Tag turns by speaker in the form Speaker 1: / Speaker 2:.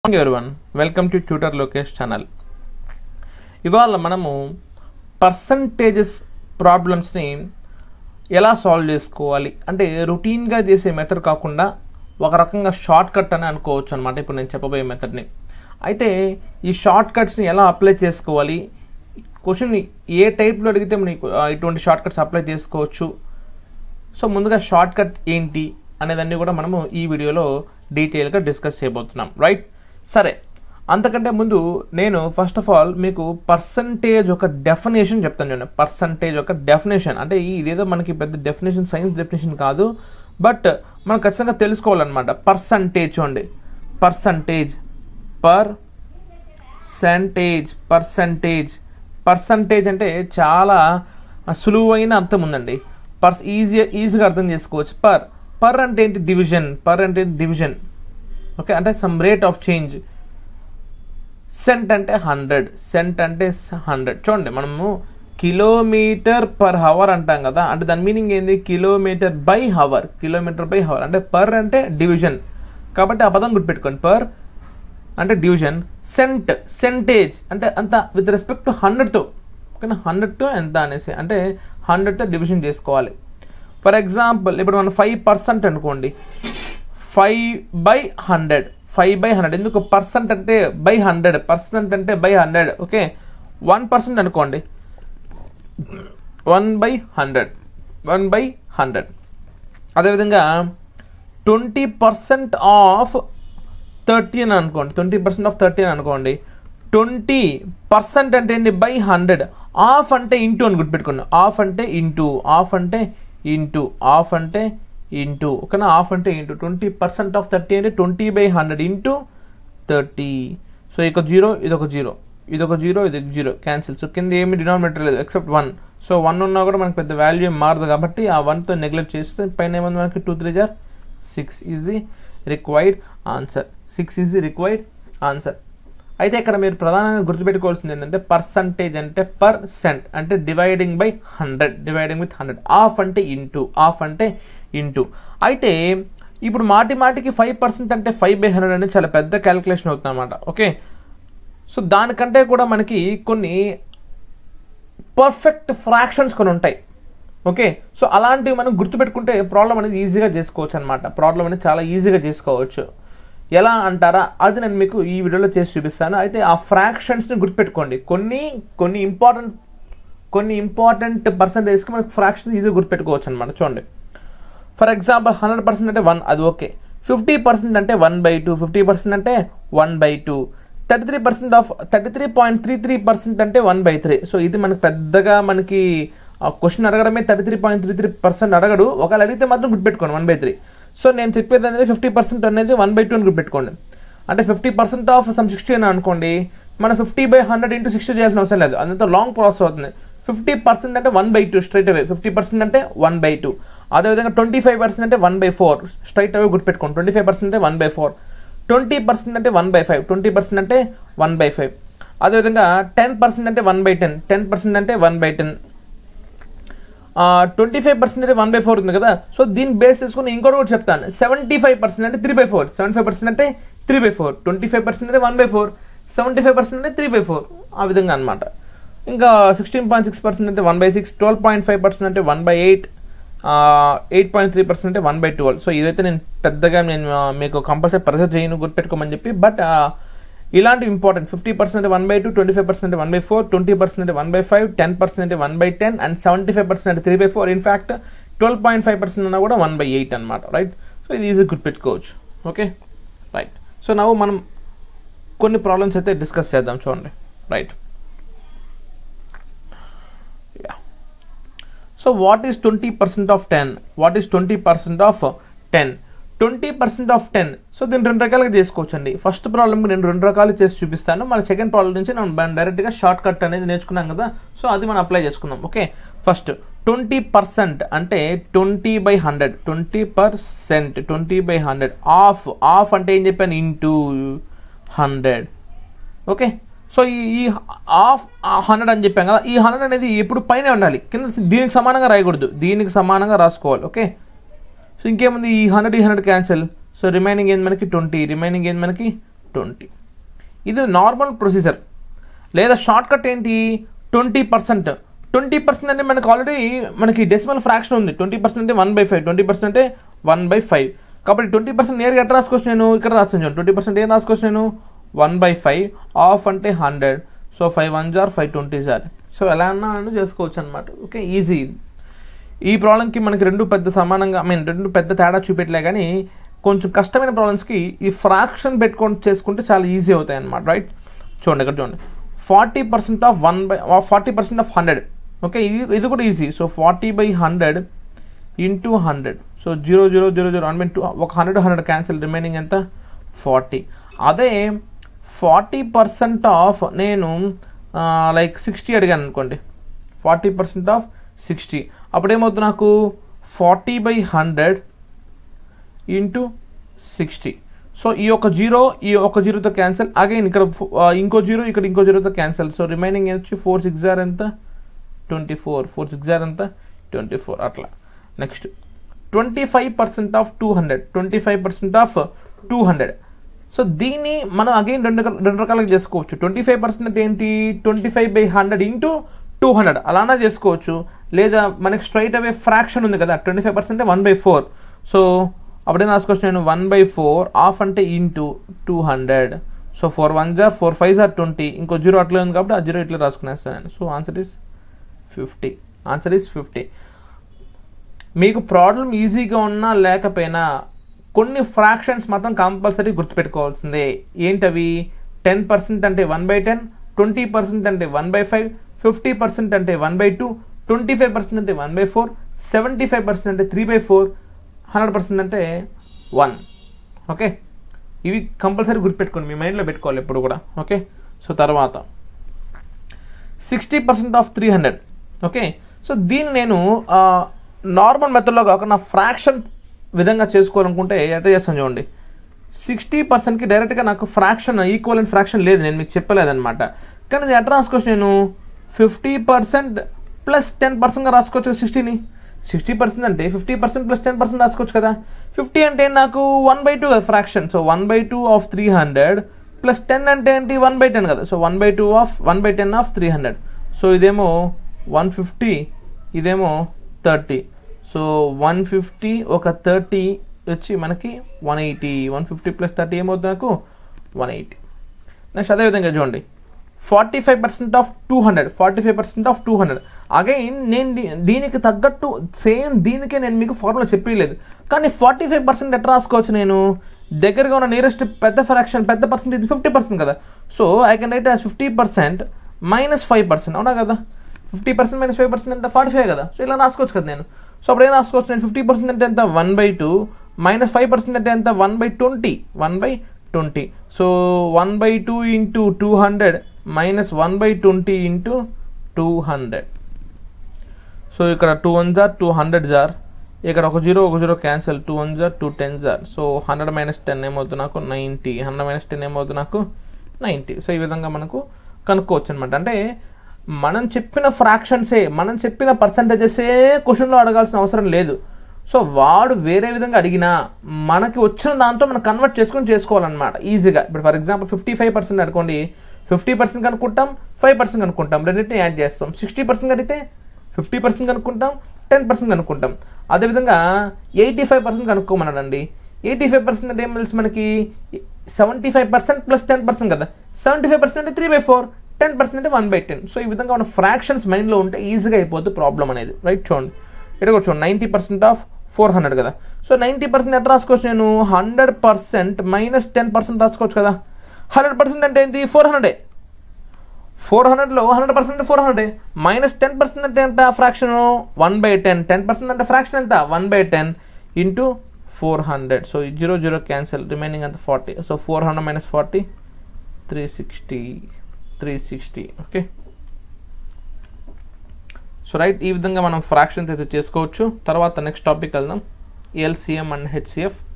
Speaker 1: everyone welcome to tutor Lokesh channel ఇవాళ మనము percentages ప్రాబ్లమ్స్ని ఎలా సాల్వ్ చేసుకోవాలి అంటే రొటీన్గా చేసే మెథడ్ కాకుండా ఒక రకంగా షార్ట్ కట్ అని అనుకోవచ్చు అనమాట ఇప్పుడు నేను చెప్పబోయే మెథడ్ని అయితే ఈ షార్ట్ కట్స్ని ఎలా అప్లై చేసుకోవాలి క్వశ్చన్ ఏ టైప్లో అడిగితే మనకి ఆ, ఇటువంటి షార్ట్ కట్స్ అప్లై చేసుకోవచ్చు సో ముందుగా షార్ట్ కట్ ఏంటి అనేదాన్ని కూడా మనము ఈ వీడియోలో డీటెయిల్గా డిస్కస్ చేయబోతున్నాం రైట్ సరే అంతకంటే ముందు నేను ఫస్ట్ ఆఫ్ ఆల్ మీకు పర్సంటేజ్ ఒక డెఫినేషన్ చెప్తాను చూడండి పర్సంటేజ్ ఒక డెఫినేషన్ అంటే ఈ- ఇదేదో మనకి పెద్ద డెఫినేషన్ సైన్స్ డెఫినేషన్ కాదు బట్ మనం ఖచ్చితంగా తెలుసుకోవాలన్నమాట పర్సంటేజ్ చూడండి percentage percentage percentage percentage అంటే చాలా సులువైన అర్థం ఉందండి పర్స్ ఈజీ ఈజీగా అర్థం చేసుకోవచ్చు పర్ పర్ అంటే ఏంటి డివిజన్ పర్ అంటే డివిజన్ ఓకే అంటే some rate of change cent అంటే హండ్రెడ్ సెంట్ అంటే హండ్రెడ్ చూడండి మనము కిలోమీటర్ పర్ హవర్ అంటాం కదా అంటే దాని మీనింగ్ ఏంది kilometre by hour kilometre by hour అంటే పర్ అంటే డివిజన్ కాబట్టి ఆ పదం గుర్తుపెట్టుకోండి పర్ అంటే డివిజన్ సెంట్ సెంటేజ్ అంటే అంత విత్ రెస్పెక్ట్ టు హండ్రెడ్తో ఓకేనా హండ్రెడ్తో ఎంత అనేసి అంటే హండ్రెడ్తో డివిజన్ చేసుకోవాలి ఫర్ ఎగ్జాంపుల్ ఇప్పుడు మనం ఫైవ్ పర్సెంట్ అనుకోండి five by hundred five by hundred ఎందుకు పర్సెంట్ అంటే బై హండ్రెడ్ పర్సెంట్ అంటే by hundred okay one percent అనుకోండి one by hundred one by hundred అదేవిధంగా ట్వంటీ పర్సెంట్ ఆఫ్ థర్టీన్ అనుకోండి ట్వంటీ పర్సెంట్ ఆఫ్ థర్టీన్ అనుకోండి twenty percent అంటే ఏంటి by hundred of అంటే ఇంటూ అని గుర్తుపెట్టుకోండి ఆఫ్ అంటే ఇంటూ ఆఫ్ అంటే ఇంటూ ఆఫ్ అంటే ఇంటూ ఓకేనా ఆఫ్ అంటే into twenty percent of thirty అంటే twenty by hundred into thirty so ఇక జీరో ఇదొక జీరో ఇదొక జీరో ఇది జీరో క్యాన్సిల్ సో కింద ఏమి డినామినేటర్ లేదు ఎక్సెప్ట్ వన్ సో వన్ ఉన్నా కూడా మనకి పెద్ద వాల్యూ ఏం మారదు కాబట్టి ఆ వన్తో నెగ్లెక్ట్ చేస్తే పైన ఏముంది మనకి టూ త్రీ జార్ six is the required answer six is the required answer అయితే ఇక్కడ మీరు ప్రధానంగా గుర్తుపెట్టుకోవాల్సింది ఏంటంటే పర్సంటేజ్ అంటే పర్సెంట్ అంటే dividing by hundred dividing with hundred of అంటే ఇంటూ ఆఫ్ అంటే ఇంటూ అయితే ఇప్పుడు మాటి మాటికి ఫైవ్ పర్సెంట్ అంటే ఫైవ్ బై హండ్రెడ్ అనేది చాలా పెద్ద క్యాలిక్యులేషన్ అవుతుంది అనమాట ఓకే సో దానికంటే కూడా మనకి కొన్ని పర్ఫెక్ట్ ఫ్రాక్షన్స్ కొన్ని ఉంటాయి ఓకే సో అలాంటివి మనం గుర్తుపెట్టుకుంటే ప్రాబ్లం అనేది ఈజీగా చేసుకోవచ్చు అనమాట ప్రాబ్లం అనేది చాలా ఈజీగా చేసుకోవచ్చు ఎలా అంటారా అది నేను మీకు ఈ వీడియోలో చేసి చూపిస్తాను అయితే ఆ ఫ్రాక్షన్స్ని గుర్తుపెట్టుకోండి కొన్ని కొన్ని ఇంపార్టెంట్ కొన్ని ఇంపార్టెంట్ పర్సంటేజ్కి మనకు ఫ్రాక్షన్ ఈజీగా గుర్తుపెట్టుకోవచ్చు అనమాట చూడండి ఫర్ ఎగ్జాంపుల్ హండ్రెడ్ పర్సెంట్ అంటే వన్ అది ఓకే ఫిఫ్టీ పర్సెంట్ అంటే one by two fifty percent అంటే one by two thirty three percent of thirty three point three three percent అంటే వన్ బై త్రీ సో ఇది మనకు పెద్దగా మనకి క్వశ్చన్ అడగడమే thirty three point three three percent అడగడు ఒకవేళ అడిగితే మాత్రం గుర్తుపెట్టుకోండి వన్ బై త్రీ సో నేను చెప్పేది అనేది ఫిఫ్టీ పర్సెంట్ అనేది వన్ బై టూ అని గుర్తుపెట్టుకోండి అంటే fifty percent of some sixty అని అనుకోండి మనం fifty by hundred into sixty చేయాల్సిన అవసరం లేదు అంత లాంగ్ ప్రాసెస్ అవుతుంది ఫిఫ్టీ పర్సెంట్ అంటే one by two straight away fifty percent అంటే వన్ బై టూ అదేవిధంగా ట్వంటీ ఫైవ్ పర్సెంట్ అంటే one by four straight away గుర్తుపెట్టుకోండి ట్వంటీ ఫైవ్ పర్సెంట్ అంటే one by four twenty percent అంటే one by five twenty percent అంటే one by five అదేవిధంగా ten percent అంటే one by ten ten percent అంటే one by ten twenty five percent అంటే one by four ఉంది కదా so దీన్ని బేస్ చేసుకుని ఇంకోటి కూడా చెప్తాను సెవెంటీ ఫైవ్ పర్సెంట్ అంటే three by four seventy five percent అంటే three by four twenty five percent అంటే one by four seventy five percent అంటే త్రీ బై ఫోర్ ఆ విధంగా అనమాట ఇంకా సిక్స్టీన్ పాయింట్ సిక్స్ పర్సెంట్ అంటే one by six twelve point five percent అంటే one by eight eight point three percent అంటే one by twelve so ఇదైతే నేను పెద్దగా నేను ఆ, మీకు కంపల్సరీ ప్రెజర్ చేయను గుర్తుపెట్టుకోమని చెప్పి బట్ ఇలాంటి ఇంపార్టెంట్ ఫిఫ్టీ పర్సెంట్ అంటే one by two twenty five percent అంటే one by four twenty percent అంటే one by five ten percent అంటే one by ten and seventy five percent అంటే three by four in fact twelve point five percent అన్నా కూడా one by eight అనమాట right so ఇది easy గుర్తుపెట్టుకోవచ్చు okay right so నవ్వు మనం కొన్ని ప్రాబ్లమ్స్ అయితే డిస్కస్ చేద్దాం చూడండి right yeah so what is twenty percent of ten what is twenty percent of ten twenty percent of ten so దీన్ని రెండు రకాలుగా చేసుకోవచ్చు అండి ఫస్ట్ ప్రాబ్లమ్ నేను రెండు రకాలు చేసి చూపిస్తాను మన సెకండ్ ప్రాబ్లం నుంచి మనం డైరెక్ట్గా షార్ట్ కట్ అనేది నేర్చుకున్నాం కదా సో అది మనం అప్లై చేసుకుందాం ఓకే ఫస్ట్ ట్వంటీ పర్సెంట్ అంటే twenty by hundred twenty percent twenty by hundred of of అంటే ఏం చెప్పాను ఇంటూ హండ్రెడ్ ఓకే సో ఈ ఈ హాఫ్ హండ్రెడ్ అని చెప్పాం కదా ఈ హండ్రెడ్ అనేది ఎప్పుడు పైన ఉండాలి కింద దీనికి సమానంగా రాయకూడదు దీనికి సమానంగా రాసుకోవాలి ఓకే సో ఇంకేముంది ఈ హండ్రెడ్ ఈ హండ్రెడ్ క్యాన్సిల్ సో రిమైనింగ్ ఏంది మనకి ట్వంటీ రిమైనింగ్ ఏంది మనకి ట్వంటీ ఇది నార్మల్ ప్రొసీజర్ లేదా షార్ట్ కట్ ఏంటి ట్వంటీ పర్సెంట్ ట్వంటీ పర్సెంట్ అంటే మనకు ఆల్రెడీ మనకి డెసిమల్ ఫ్రాక్షన్ ఉంది ట్వంటీ పర్సెంట్ అంటే one by five twenty percent అంటే వన్ బై ఫైవ్ కాబట్టి ట్వంటీ పర్సెంట్ నేరుగా ఎట్లా రాసుకోవచ్చు నేను ఇక్కడ రాస్తాను ట్వంటీ పర్సెంట్ ఏం రాసుకోవచ్చు నేను వన్ బై ఫైవ్ ఆఫ్ అంటే హండ్రెడ్ సో ఫైవ్ వన్ జార్ ఫైవ్ ట్వంటీ జార్ సో ఎలా అన్నా నేను చేసుకోవచ్చు అనమాట ఓకే ఈజీ ఈ ప్రాబ్లంకి మనకి రెండు పెద్ద సమానంగా ఐ మీన్ రెండు పెద్ద తేడా చూపెట్టలే కానీ కొంచెం కష్టమైన ప్రాబ్లమ్స్కి ఈ ఫ్రాక్షన్ పెట్టుకొని చేసుకుంటే చాలా ఈజీ అవుతాయి అన్నమాట రైట్ చూడండి ఇక్కడ చూడండి forty percent of one by forty percent of hundred okay ఇది ఇది కూడా easy so forty by hundred into hundred so zero zero zero zero I mean two ఒక హండ్రెడ్ హండ్రెడ్ క్యాన్సిల్ రిమైనింగ్ ఎంత ఫార్టీ అదే forty percent of నేను like sixty అడిగాను అనుకోండి forty percent of sixty అప్పుడు ఏమవుతుంది నాకు forty by hundred into sixty so ఈ ఒక జీరో ఈ ఒక జీరోతో క్యాన్సిల్ అగైన్ ఇక్కడ ఆ, ఇంకో జీరో ఇక్కడ ఇంకో జీరోతో క్యాన్సిల్ సో రిమైనింగ్ వచ్చి ఫోర్ సిక్స్ జార్ ఎంత ట్వంటీ ఫోర్ ఫోర్ సిక్స్ జార్ ఎంత ట్వంటీ ఫోర్ అట్లా next twenty five percent of two hundred twenty five percent of two hundred so దీన్ని మనం అగైన్ రెండు రకాల- రెండు రకాలుగా చేసుకోవచ్చు ట్వంటీ ఫైవ్ పర్సెంట్ అంటే ఏంటి twenty five by hundred into two hundred అలానే చేసుకోవచ్చు లేదా మనకి స్ట్రైట్ అవే ఫ్రాక్షన్ ఉంది కదా twenty five percent one by four so అప్పుడే రాసుకోవచ్చు నేను వన్ బై ఫోర్ ఆఫ్ అంటే into two hundred so four one జార్ ఫోర్ ఫైవ్ జార్ ట్వంటీ ఇంకో జీరో అట్లే ఉంది కాబట్టి ఆ జీరో ఇట్లా రాసుకునేస్తాను నేను so answer is fifty answer is fifty మీకు ప్రాబ్లం ఈజీగా ఉన్నా లేకపోయినా కొన్ని ఫ్రాక్షన్స్ మాత్రం కంపల్సరీ గుర్తుపెట్టుకోవాల్సిందే ఏంటవి టెన్ పర్సెంట్ అంటే one by ten twenty percent అంటే one by five fifty percent అంటే one by two twenty five percent అంటే one by four seventy five percent అంటే three by four hundred percent అంటే one okay ఇవి compulsory గుర్తుపెట్టుకోండి మీ మైండ్లో పెట్టుకోవాలి ఎప్పుడు కూడా ఓకే సో తర్వాత sixty percent of three hundred okay so దీన్ని నేను నార్మల్ మెథడ్లో కాకుండా ఫ్రాక్షన్ విధంగా చేసుకోవాలనుకుంటే ఎట్లా చేస్తాను చూడండి సిక్స్టీ పర్సెంట్కి డైరెక్ట్గా నాకు ఫ్రాక్షన్ ఈక్వల్ అండ్ ఫ్రాక్షన్ లేదు నేను మీకు చెప్పలేదన్నమాట కానీ ఇది ఎట్లా రాసుకోవచ్చు నేను ఫిఫ్టీ పర్సెంట్ ప్లస్ టెన్ పర్సెంట్గా రాసుకోవచ్చు సిక్స్టీని సిక్స్టీ పర్సెంట్ అంటే fifty percent plus ten percent రాసుకోవచ్చు కదా ఫిఫ్టీ అంటే నాకు వన్ బై టూ కదా fraction so one by two of three hundred plus ten అంటే ఏంటి వన్ బై టెన్ కదా so one by two of one by ten of three hundred so ఇదేమో one fifty ఇదేమో thirty so one fifty ఒక thirty వచ్చి మనకి one eighty one fifty plus thirty ఏమవుతుంది నాకు వన్ ఎయిటీ నెక్స్ట్ అదేవిధంగా చూడండి forty five percent of two hundred forty five percent of two hundred again నేను దీ- దీనికి తగ్గట్టు సేమ్ దీనికే నేను మీకు ఫార్ములా చెప్పలేదు కానీ ఫార్టీ ఫైవ్ పర్సెంట్ ఎట్లా రాసుకోవచ్చు నేను దగ్గరగా ఉన్న నియరెస్ట్ పెద్ద ఫ్రాక్షన్ పెద్ద పర్సెంట్ ఇది ఫిఫ్టీ పర్సెంట్ కదా so I can write as fifty percent minus five percent అవునా కదా fifty percent minus five percent అంటే ఫార్టీ ఫైవ్ కదా సో ఇలా రాసుకోవచ్చు కదా నేను సో అప్పుడు ఏం రాసుకోవచ్చు నేను ఫిఫ్టీ పర్సెంట్ అంటే ఎంత one by two minus five percent అంటే ఎంత one by twenty one by twenty so one by two into two hundred minus one by twenty into two hundred so ఇక్కడ టూ వన్ జార్ two hundred జార్ ఇక్కడ ఒక zero ఒక zero cancel two one జార్ two ten జార్ so hundred minus ten ఏమవుతుంది నాకు నైంటీ హండ్రెడ్ మైనస్ టెన్ ఏమవుతుంది నాకు నైంటీ సో ఈ విధంగా మనకు కనుక్కోవచ్చు అనమాట అంటే మనం చెప్పిన ఫ్రాక్షన్సే మనం చెప్పిన పర్సంటేజెసే క్వశ్చన్లో అడగాల్సిన అవసరం లేదు సో వాడు వేరే విధంగా అడిగినా మనకి వచ్చిన దాంతో మనం కన్వర్ట్ చేసుకొని చేసుకోవాలన్నమాట ఈజీగా ఇప్పుడు for example fifty five percent అనుకోండి ఫిఫ్టీ పర్సెంట్ కనుక్కుంటాం ఫైవ్ పర్సెంట్ కనుక్కుంటాం రెండింటిని యాడ్ చేస్తాం సిక్స్టీ పర్సెంట్ అడిగితే ఫిఫ్టీ పర్సెంట్ కనుక్కుంటాం టెన్ పర్సెంట్ కనుక్కుంటాం అదేవిధంగా ఎయిటీ ఫైవ్ పర్సెంట్ కనుక్కోమన్నాడండి ఎయిటీ ఫైవ్ పర్సెంట్ అంటే ఏం తెలుసు మనకి seventy five percent plus ten percent కదా సెవెంటీ ఫైవ్ పర్సెంట్ అంటే three by four ten percent అంటే వన్ బై టెన్ సో ఈ విధంగా మన ఫ్రాక్షన్స్ మైండ్లో ఉంటే ఈజీగా అయిపోతుంది ప్రాబ్లం అనేది రైట్ చూడండి ఇక్కడ కూడా చూడండి ninety percent of four hundred కదా సో నైంటీ పర్సెంట్ ఎట్లా రాసుకోవచ్చు నేను hundred percent minus ten percent రాసుకోవచ్చు కదా హండ్రెడ్ పర్సెంట్ అంటే ఏంటి ఫోర్ హండ్రెడే ఫోర్ హండ్రెడ్లో hundred percent four hundred minus ten percent అంటే ఎంత fraction one by ten ten percent అంటే ఫ్రాక్షన్ ఎంత one by ten into four hundred so zero zero cancel remaining అంత forty so four hundred minus forty three sixty three sixty okay so right ఈ విధంగా మనం fractions అయితే చేసుకోవచ్చు తర్వాత next topic వెళ్దాం ఎల్సిఎం అండ్ హెచ్సిఎఫ్